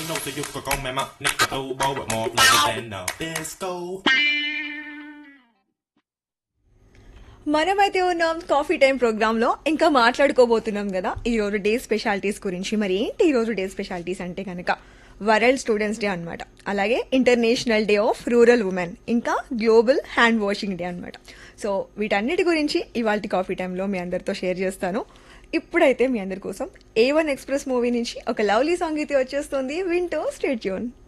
know så djupt och kommer man Nicka då bara mat när vi tänder disco మనమైతే ఉన్నాం coffee time ప్రోగ్రాంలో ఇంకా మాట్లాడుకోబోతున్నాం కదా ఈ రోజు డే స్పెషాలిటీస్ గురించి మరి ఏంటి ఈ రోజు డే స్పెషాలిటీస్ అంటే కనుక వరల్డ్ స్టూడెంట్స్ డే అన్నమాట అలాగే international day of rural women ఇంకా గ్లోబల్ హ్యాండ్ వాషింగ్ డే అన్నమాట సో వీటన్నిటి గురించి ఇవాళ కాఫీ టైంలో మీ అందరితో షేర్ చేస్తాను ఇప్పుడైతే మీ అందరి కోసం ఏ వన్ ఎక్స్ప్రెస్ మూవీ నుంచి ఒక లవ్లీ సాంగ్ అయితే వచ్చేస్తుంది వింటూ స్టేట్ ట్యూన్